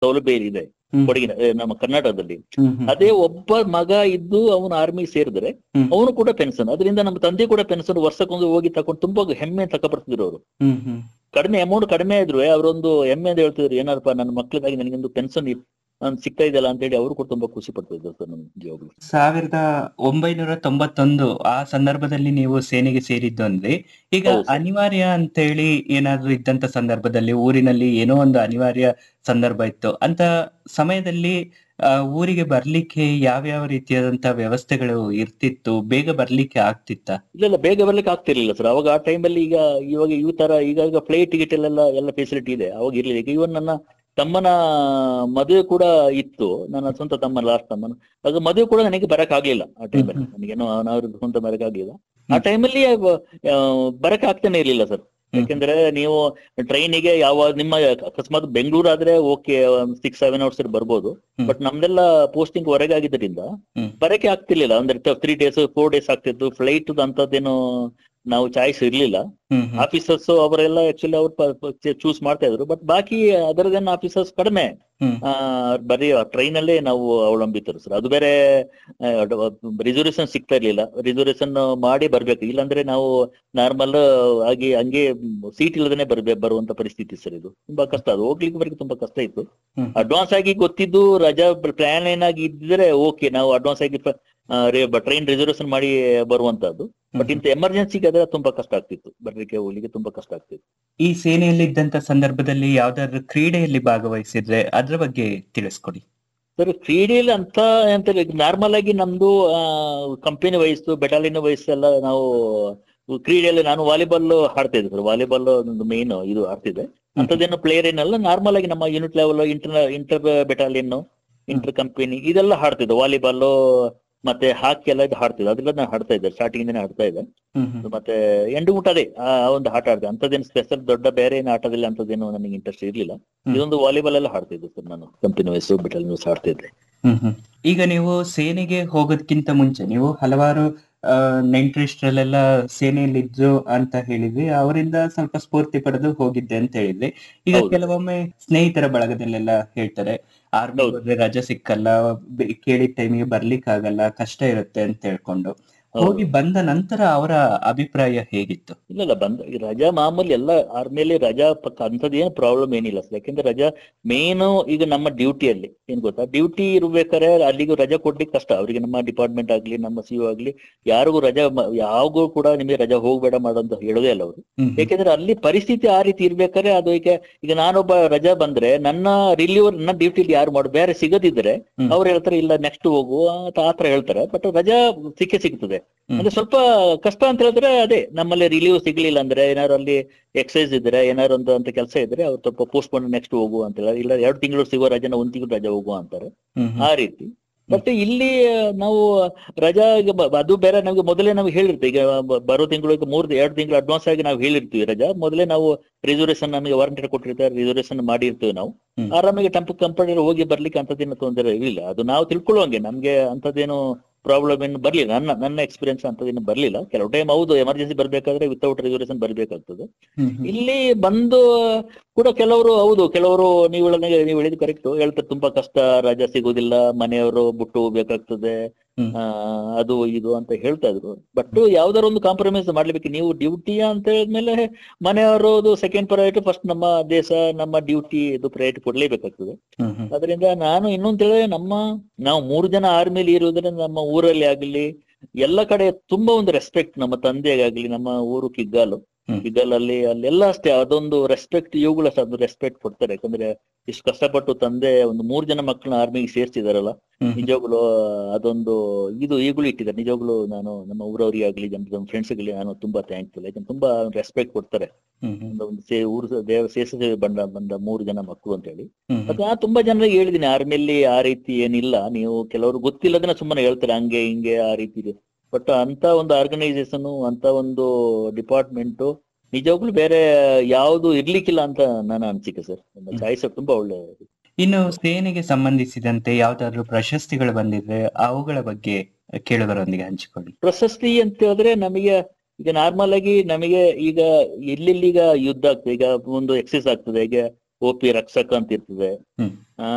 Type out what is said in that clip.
ಸೌಲಭ್ಯ ಇದೆ ಹ್ಮ್. ಕೊಡಗಿನ ಆ, ನಮ್ಮ ಕರ್ನಾಟಕದಲ್ಲಿ ಹ್ಮ್ ಹ್ಮ್. ಅದೇ ಒಬ್ಬ ಮಗ ಇದ್ದು ಅವನು ಆರ್ಮಿ ಸೇರಿದ್ರೆ ಹ್ಮ್. ಅವನು ಕೂಡ ಪೆನ್ಷನ್ ಅದರಿಂದ ನಮ್ಮ ತಂದೆ ಕೂಡ ಪೆನ್ಷನ್ ವರ್ಷಕ್ಕೊಂದು ಹೋಗಿ ತಕೊಂಡು ತುಂಬಾ ಹೆಮ್ಮೆ ತಗೊಬರ್ತಿದ್ರು ಅವರು ಹ್ಮ್ ಹ್ಮ್. ಕಡಿಮೆ ಅಮೌಂಟ್ ಕಡಿಮೆ ಇದ್ರು ಅವರೊಂದು ಹೆಮ್ಮೆ ಅಂತ ಹೇಳ್ತಿದ್ರು ಏನಾರಪ್ಪ ನನ್ನ ಮಕ್ಳಿಗಾಗಿ ನನಗೊಂದು ಪೆನ್ಷನ್ ಸಿಗ್ತಾ ಇದೆಯಲ್ಲ ಅಂತ ಹೇಳಿ ಅವರು ಕೂಡ ತುಂಬಾ ಖುಷಿ ಪಡ್ತಿದ್ರು ಸರ್ ನಮ್ಮ ಜೀವಗಳು ಸಾವಿರದ ಒಂಬೈನೂರ ತೊಂಬತ್ತೊಂದು ಆ ಸಂದರ್ಭದಲ್ಲಿ ನೀವು ಸೇನೆಗೆ ಸೇರಿದ್ದು ಅಂದ್ರೆ ಈಗ ಹೌದು ಸರ್. ಅನಿವಾರ್ಯ ಅಂತೇಳಿ ಏನಾದ್ರೂ ಇದ್ದಂತ ಸಂದರ್ಭದಲ್ಲಿ ಊರಿನಲ್ಲಿ ಏನೋ ಒಂದು ಅನಿವಾರ್ಯ ಸಂದರ್ಭ ಇತ್ತು ಅಂತ ಸಮಯದಲ್ಲಿ ಆ, ಊರಿಗೆ ಬರ್ಲಿಕ್ಕೆ ಯಾವ್ಯಾವ ರೀತಿಯಾದಂತ ವ್ಯವಸ್ಥೆಗಳು ಇರ್ತಿತ್ತು ಬೇಗ ಬರ್ಲಿಕ್ಕೆ ಆಗ್ತಿತ್ತ ಇಲ್ಲ ಇಲ್ಲ ಬೇಗ ಬರ್ಲಿಕ್ಕೆ ಆಗ್ತಿರ್ಲಿಲ್ಲ ಸರ್ ಅವಾಗ ಆ ಟೈಮಲ್ಲಿ ಈಗ ಇವಾಗ ಈ ತರ ಈಗ ಈಗ ಫ್ಲೈಟ್ ಟಿಕೆಟ್ ಎಲ್ಲ ಎಲ್ಲ ಫೆಸಿಲಿಟಿ ಇದೆ ಅವಾಗ ಇರ್ಲಿಲ್ಲ ಈಗ ಇವನ್ ನನ್ನ ತಮ್ಮನ ಮದುವೆ ಕೂಡ ಇತ್ತು ನನ್ನ ಸ್ವಂತ ತಮ್ಮ ಲಾಸ್ಟ್ ತಮ್ಮನ ಅದು ಮದುವೆ ಕೂಡ ನನಗೆ ಬರಕ್ ಆಗ್ಲಿಲ್ಲ ಆ ಟೈಮಲ್ಲಿ ಹ್ಮ್. ನನಗೇನೋ ಅವ್ರ ಸ್ವಂತ ಬರಕ್ ಆಗ್ಲಿಲ್ಲ ಆ ಹ್ಮ್. ಟೈಮಲ್ಲಿ ಬರಕ್ ಆಗ್ತಾನೆ ಇರ್ಲಿಲ್ಲ ಸರ್ ಯಾಕೆಂದ್ರೆ ನೀವು ಟ್ರೈನಿಗೆ ಯಾವ ನಿಮ್ಮ ಅಕಸ್ಮಾತ್ ಬೆಂಗಳೂರು ಆದ್ರೆ ಓಕೆ ಸಿಕ್ಸ್ ಸೆವೆನ್ ಅವರ್ಸ್ ಬರ್ಬೋದು ಹ್ಮ್. ಬಟ್ ನಮ್ದೆಲ್ಲ ಪೋಸ್ಟಿಂಗ್ ಹೊರಗೆ ಆಗಿದ್ದರಿಂದ ಹ್ಮ್. ಬರಕ್ಕೆ ಆಗ್ತಿರ್ಲಿಲ್ಲ ಅಂದ್ರೆ ತ್ರೀ ಡೇಸ್ ಫೋರ್ ಡೇಸ್ ಆಗ್ತಿತ್ತು ಫ್ಲೈಟ್ ಅಂತದ್ದೇನು ನಾವು ಚಾಯ್ಸ್ ಇರ್ಲಿಲ್ಲ ಹ್ಮ್ ಹ್ಮ್. ಆಫೀಸರ್ಸ್ ಅವರೆಲ್ಲ ಆಕ್ಚುಲಿ ಅವ್ರು ಚೂಸ್ ಮಾಡ್ತಾ ಇದ್ರು ಬಟ್ ಬಾಕಿ ಅದರದೇನು ಆಫೀಸರ್ಸ್ ಕಡಿಮೆ ಹ್ಮ್. ಆ, ಬರೀ ಟ್ರೈನ್ ಅಲ್ಲೇ ನಾವು ಅವಲಂಬಿತರು ಸರ್ ಅದು ಬೇರೆ ರಿಸರ್ವೇಶನ್ ಸಿಗ್ತಾ ಇರ್ಲಿಲ್ಲ ರಿಸರ್ವೇಶನ್ ಮಾಡಿ ಬರ್ಬೇಕು ಇಲ್ಲಾಂದ್ರೆ ನಾವು ನಾರ್ಮಲ್ ಆಗಿ ಹಂಗೆ ಸೀಟ್ ಇಲ್ಲದೇನೆ ಬರ್ಬೇಕು ಬರುವಂತ ಪರಿಸ್ಥಿತಿ ಸರ್ ಇದು ತುಂಬಾ ಕಷ್ಟ ಅದು ಹೋಗ್ಲಿಕ್ಕೆ ಬರಕ್ಕೆ ತುಂಬಾ ಕಷ್ಟ ಇತ್ತು ಹ್ಮ್. ಅಡ್ವಾನ್ಸ್ ಆಗಿ ಗೊತ್ತಿದ್ದು ರಜಾ ಪ್ಲಾನ್ ಏನಾಗಿ ಇದ್ದಿದ್ರೆ ಓಕೆ ನಾವು ಅಡ್ವಾನ್ಸ್ ಆಗಿ ಟ್ರೈನ್ ರಿಸರ್ವೇಶನ್ ಮಾಡಿ ಬರುವಂತದ್ದು ಬಟ್ ಇಂತ ಎಮರ್ಜೆನ್ಸಿಗೆ ಅದ್ರ ತುಂಬಾ ಕಷ್ಟ ಆಗ್ತಿತ್ತು ಬರ್ಲಿಕ್ಕೆ ಹೋಗ್ಲಿಕ್ಕೆ ತುಂಬಾ ಕಷ್ಟ ಆಗ್ತಿತ್ತು ಈ ಸೇನೆಯಲ್ಲಿ ಇದ್ದಂತ ಸಂದರ್ಭದಲ್ಲಿ ಯಾವ್ದಾದ್ರು ಕ್ರೀಡೆಯಲ್ಲಿ ಭಾಗವಹಿಸಿದ್ರೆ ಅದ್ರ ಬಗ್ಗೆ ತಿಳಿಸ್ಕೊಡಿ ಸರ್ ಕ್ರೀಡೆಯಲ್ಲಿ ಅಂತ ಅಂತ ನಾರ್ಮಲ್ ಆಗಿ ನಮ್ದು ಕಂಪನಿ ವಯಸ್ಸು ಬೆಟಾಲಿಯನ್ ವಯಸ್ಸೆಲ್ಲ ನಾವು ಕ್ರೀಡೆಯಲ್ಲಿ ನಾನು ವಾಲಿಬಾಲ್ ಆಡ್ತಾ ಇದ್ದೆ ಸರ್ ವಾಲಿಬಾಲ್ ಒಂದು ಮೇನ್ ಇದು ಆಡ್ತಿದ್ದೆ ಅಂತದೇನು ಪ್ಲೇಯರ್ ಏನಲ್ಲ ನಾರ್ಮಲ್ ಆಗಿ ನಮ್ಮ unit level inter inter battalion inter company ಇದೆಲ್ಲ ಆಡ್ತಿದ್ದೆ ವಾಲಿಬಾಲ್ ಮತ್ತೆ ಹಾಕಿ ಎಲ್ಲ ಇದು ಆಡ್ತಿದ್ದೆ ಅದೆಲ್ಲ ನಾನು ಆಡ್ತಾ ಇದ್ದೆ ಸ್ಟಾರ್ಟಿಂಗ್ ಇಂದನೇ ಆಡ್ತಾ ಇದ್ದೆ ಹ್ಮ್ ಹ್ಮ್. ಮತ್ತೆ ಎಂಡು ಊಟ ಅದೇ ಆ ಒಂದು ಆಟ ಆಡಿದೆ ಅಂತದೇನು ಸ್ಪೆಷಲ್ ದೊಡ್ಡ ಬೇರೆ ಏನು ಆಟದಲ್ಲಿ ಅಂತದೇನು ನನಗೆ ಇಂಟ್ರೆಸ್ಟ್ ಇರ್ಲಿಲ್ಲ ಹ್ಮ್. ಇದೊಂದು ವಾಲಿಬಾಲ್ ಎಲ್ಲ ಆಡ್ತಿದ್ದೆ ಸರ್ ನಾನು ಕಂಪನಿ ವಯಸ್ಸು ಬೆಟಾಲಿಯನ್ ವಯಸ್ಸು ಆಡ್ತಿದ್ದೆ ಹ್ಮ್ ಹ್ಮ್. ಈಗ ನೀವು ಸೇನೆಗೆ ಹೋಗೋದಕ್ಕಿಂತ ಮುಂಚೆ ನೀವು ಹಲವಾರು ಆ, ನೆಂಟರಿಷ್ಟರಲ್ಲೆಲ್ಲ ಸೇನೆಯಲ್ಲಿದ್ರು ಅಂತ ಹೇಳಿದ್ವಿ ಅವರಿಂದ ಸ್ವಲ್ಪ ಸ್ಫೂರ್ತಿ ಪಡೆದು ಹೋಗಿದ್ದೆ ಅಂತ ಹೇಳಿದ್ವಿ ಈಗ ಹೌದು. ಕೆಲವೊಮ್ಮೆ ಸ್ನೇಹಿತರ ಬಳಗದಲ್ಲೆಲ್ಲ ಹೇಳ್ತಾರೆ ಆರ್ಮಿ ಹೌದು. ಹೋದ್ರೆ ರಜೆ ಸಿಕ್ಕಲ್ಲ ಬೆ- ಕೇಳಿದ ಟೈಮಿಗೆ ಬರ್ಲಿಕ್ಕೆ ಆಗಲ್ಲ ಕಷ್ಟ ಇರುತ್ತೆ ಅಂತ ಹೇಳ್ಕೊಂಡು ಹೌದು. ಹೋಗಿ ಬಂದ ನಂತರ ಅವರ ಅಭಿಪ್ರಾಯ ಹೇಗಿತ್ತು ಇಲ್ಲ ಇಲ್ಲ ಬಂದ ಈ ರಜಾ ಮಾಮೂಲಿ ಎಲ್ಲ ಆರ್ಮಿಯಲ್ಲಿ ರಜಾ ಪಕ್ಕ ಅಂಥದ್ದು ಏನು ಪ್ರಾಬ್ಲಮ್ ಏನಿಲ್ಲ ಸರ್ ಯಾಕೆಂದ್ರೆ ರಜಾ ಮೇನು ಈಗ ನಮ್ಮ ಡ್ಯೂಟಿಯಲ್ಲಿ ಏನ್ ಗೊತ್ತಾ ಡ್ಯೂಟಿ ಇರ್ಬೇಕಾದ್ರೆ ಅಲ್ಲಿಗೂ ರಜಾ ಕೊಡ್ಲಿಕ್ಕೆ ಕಷ್ಟ ಅವರಿಗೆ ನಮ್ಮ ಡಿಪಾರ್ಟ್ಮೆಂಟ್ ಆಗ್ಲಿ ನಮ್ಮ ಸಿ ಆಗ್ಲಿ ಯಾರಿಗೂ ರಜಾ ಮ- ಯಾವಾಗೂ ಕೂಡ ನಿಮಗೆ ರಜಾ ಹೋಗ್ಬೇಡ ಮಾಡೋಂತ ಹೇಳೋದೇ ಅಲ್ಲ ಅವರು ಹ್ಮ್ ಹ್ಮ್. ಯಾಕೆಂದ್ರೆ ಅಲ್ಲಿ ಪರಿಸ್ಥಿತಿ ಆ ರೀತಿ ಇರ್ಬೇಕಾದ್ರೆ ಅದು ಈಗ ಈಗ ನಾನೊಬ್ಬ ರಜಾ ಬಂದ್ರೆ ನನ್ನ ರಿಲೀವರ್ ನನ್ನ ಡ್ಯೂಟಿಲಿ ಯಾರು ಮಾಡು ಬೇರೆ ಸಿಗದಿದ್ರೆ ಹ್ಮ್. ಅವ್ರು ಹೇಳ್ತಾರೆ ಇಲ್ಲ ನೆಕ್ಸ್ಟ್ ಹೋಗು ಅಂತ ಆತರ ಹೇಳ್ತಾರೆ ಬಟ್ ರಜಾ ಸಿಕ್ಕೇ ಸಿಗ್ತದೆ ಹ್ಮ್. ಅಂದ್ರೆ ಸ್ವಲ್ಪ ಕಷ್ಟ ಅಂತ ಹೇಳಿದ್ರೆ ಅದೇ ನಮ್ಮಲ್ಲಿ ರಿಲೀವ್ ಸಿಗ್ಲಿಲ್ಲ ಅಂದ್ರೆ ಏನಾದ್ರು ಅಲ್ಲಿ ಎಕ್ಸೈಸ್ ಇದ್ರೆ ಏನಾದ್ರು ಒಂದು ಅಂತ ಕೆಲಸ ಇದ್ರೆ ಅವ್ರು ಸ್ವಲ್ಪ ಪೋಸ್ಟ್ ಪೋನ್ ನೆಕ್ಸ್ಟ್ ಹೋಗು ಅಂತ ಹೇಳಿ ಇಲ್ಲ ಎರಡು ತಿಂಗಳು ಸಿಗೋ ರಜೆನ ಒಂದ್ ತಿಂಗಳು ರಜೆ ಹೋಗು ಅಂತಾರೆ ಹ್ಮ್ ಹ್ಮ್. ಆ ರೀತಿ ಬಟ್ ಇಲ್ಲಿ ನಾವು ರಜಾ ಈಗ ಬ- ಅದು ಬೇರೆ ನಮ್ಗೆ ಮೊದಲೇ ನಾವು ಹೇಳಿರ್ತೀವಿ ಈಗ ಬ- ಬರೋ ತಿಂಗಳು ಈಗ ಮೂರ್ ಎರಡು ತಿಂಗಳು ಅಡ್ವಾನ್ಸ್ ಆಗಿ ನಾವು ಹೇಳಿರ್ತೀವಿ ರಜಾ ಮೊದಲೇ ನಾವು ರಿಸರ್ವೇಶನ್ ನಮಗೆ ವಾರಂಟಿ ಕೊಟ್ಟಿರ್ತಾರೆ ರಿಸರ್ವೇಶನ್ ಮಾಡಿರ್ತೀವಿ ನಾವು ಹ್ಮ್. ಆರಾಮಾಗಿ ಟೆಂಪ್ ಕಂಪನಿ ಹೋಗಿ ಬರ್ಲಿಕ್ಕೆ ಅಂತದೇನು ತೊಂದರೆ ಇಲ್ಲ ಅದು ನಾವು ತಿಳ್ಕೊಳ್ಳುವಂಗೆ ನಮ್ಗೆ ಅಂತದೇನು ಪ್ರಾಬ್ಲಮ್ ಏನು ಬರ್ಲಿಲ್ಲ ನನ್ನ ನನ್ನ ಎಕ್ಸ್ಪೀರಿಯನ್ಸ್ ಅಂತದೇನು ಬರ್ಲಿಲ್ಲ ಕೆಲವು ಟೈಮ್ ಹೌದು ಎಮರ್ಜೆನ್ಸಿ ಬರ್ಬೇಕಾದ್ರೆ ವಿತೌಟ್ ರಿಸರ್ವೇಶನ್ ಬರ್ಬೇಕಾಗ್ತದೆ ಹ್ಮ್ ಹ್ಮ್. ಇಲ್ಲಿ ಬಂದು ಕೂಡ ಕೆಲವರು ಹೌದು ಕೆಲವರು ನೀವು ಹೇಳಿದಂಗೆ ನೀವು ಹೇಳಿದ್ ಕರೆಕ್ಟ್ ಹೇಳ್ತಾರೆ ತುಂಬಾ ಕಷ್ಟ ರಜಾ ಸಿಗೋದಿಲ್ಲ ಮನೆಯವರು ಬಿಟ್ಟು ಹೋಗ್ಬೇಕಾಗ್ತದೆ ಹ್ಮ್. ಆ, ಅದು ಇದು ಅಂತ ಹೇಳ್ತಾ ಇದ್ರು ಬಟ್ ಯಾವ್ದಾರ ಒಂದು ಕಾಂಪ್ರಮೈಸ್ ಮಾಡ್ಲೇಬೇಕು ನೀವು ಡ್ಯೂಟಿ ಅಂತ ಹೇಳಿದ್ಮೇಲೆ ಮನೆಯವರದು ಸೆಕೆಂಡ್ ಪ್ರಯಾರಿಟಿ ಫಸ್ಟ್ ನಮ್ಮ ದೇಶ ನಮ್ಮ ಡ್ಯೂಟಿ ಇದು ಪ್ರಯಾರಿಟಿ ಕೊಡ್ಲೇಬೇಕಾಗ್ತದೆ ಹ್ಮ್ ಹ್ಮ್. ಅದರಿಂದ ನಾನು ಇನ್ನೊಂದ್ ಹೇಳಿದ್ರೆ ನಮ್ಮ ನಾವು ಮೂರು ಜನ ಆರ್ಮಿಲಿ ಇರುವುದರಿಂದ ನಮ್ಮ ಊರಲ್ಲಿ ಆಗ್ಲಿ ಎಲ್ಲ ಕಡೆ ತುಂಬಾ ಒಂದು ರೆಸ್ಪೆಕ್ಟ್ ನಮ್ಮ ತಂದೆಗಾಗ್ಲಿ ನಮ್ಮ ಊರು ಕಿಗ್ಗಾಲು ಹ್ಮ್. ಕಿಗ್ಗಾಲಲ್ಲಿ ಅಲ್ಲೆಲ್ಲ ಅಷ್ಟೇ ಅದೊಂದು ರೆಸ್ಪೆಕ್ಟ್ ಇವುಗಳು ಅಷ್ಟೇ ಅದು ರೆಸ್ಪೆಕ್ಟ್ ಕೊಡ್ತಾರೆ ಯಾಕಂದ್ರೆ ಇಷ್ಟು ಕಷ್ಟಪಟ್ಟು ತಂದೆ ಒಂದು ಮೂರು ಜನ ಮಕ್ಕಳನ್ನ ಆರ್ಮಿಗೆ ಸೇರ್ಸಿದಾರಲ್ಲ ಹ್ಮ್ ಹ್ಮ್. ನಿಜವಾಗ್ಲು ಅದೊಂದು ಇದು ಈಗಲೂ ಇಟ್ಟಿದ್ದಾರೆ ನಿಜವಾಗ್ಲು ನಾನು ನಮ್ಮ ಊರವರಿಗೆ ಆಗ್ಲಿ ನಮ್ಮ ಫ್ರೆಂಡ್ಸ್ ಗಳಿಗೆ ನಾನು ತುಂಬಾ ಥ್ಯಾಂಕ್ಫುಲ್ ಯಾಕಂದ್ರೆ ತುಂಬಾ ರೆಸ್ಪೆಕ್ಟ್ ಕೊಡ್ತಾರೆ ಹ್ಮ್ ಹ್ಮ್. ಒಂದು ಒಂದು ಸೇ ಊರು ಸ- ದೇವ ಶೇಷ ಬಂದ ಬಂದ ಮೂರು ಜನ ಮಕ್ಕಳು ಅಂತ ಹೇಳಿ ಹ್ಮ್ ಹ್ಮ್. ಮತ್ತೆ ನಾನು ತುಂಬಾ ಜನರಿಗೆ ಹೇಳಿದೀನಿ ಆರ್ಮಿಯಲ್ಲಿ ಆ ರೀತಿ ಏನಿಲ್ಲ ನೀವು ಕೆಲವರು ಗೊತ್ತಿಲ್ಲದನ್ನ ಸುಮ್ಮನೆ ಹೇಳ್ತಾರೆ ಹಂಗೆ ಹಿಂಗೆ ಆ ರೀತಿ ಇದೆ ಬಟ್ ಅಂತ ಒಂದು ಆರ್ಗನೈಸೇಷನ್ ಅಂತ ಒಂದು ಡಿಪಾರ್ಟ್ಮೆಂಟ್ ನಿಜವಾಗ್ಲೂ ಬೇರೆ ಯಾವುದು ಇರ್ಲಿಕ್ಕಿಲ್ಲ ಅಂತ ನನ್ನ ಅನಿಸಿಕೆ ಸರ್ ನನ್ನ ಚಾಯ್ಸ್ ತುಂಬಾ ಒಳ್ಳೆ ಇನ್ನು ಸೇನೆಗೆ ಸಂಬಂಧಿಸಿದಂತೆ ಯಾವ್ದಾದ್ರು ಪ್ರಶಸ್ತಿಗಳು ಬಂದಿದ್ರೆ ಅವುಗಳ ಬಗ್ಗೆ ಕೇಳುಗರೊಂದಿಗೆ ಹಂಚಿಕೊಳ್ಳಿ ಪ್ರಶಸ್ತಿ ಅಂತ ಹೇಳಿದ್ರೆ ನಮಗೆ ಈಗ ನಾರ್ಮಲ್ ಆಗಿ ನಮಗೆ ಈಗ ಎಲ್ಲೆಲ್ಲಿ ಈಗ ಯುದ್ಧ ಆಗ್ತದೆ ಈಗ ಒಂದು ಎಕ್ಸೈಸ್ ಆಗ್ತದೆ ಈಗ ಓ ಪಿ ರಕ್ಷಕ ಅಂತ ಇರ್ತದೆ ಹ್ಮ್. ಆ,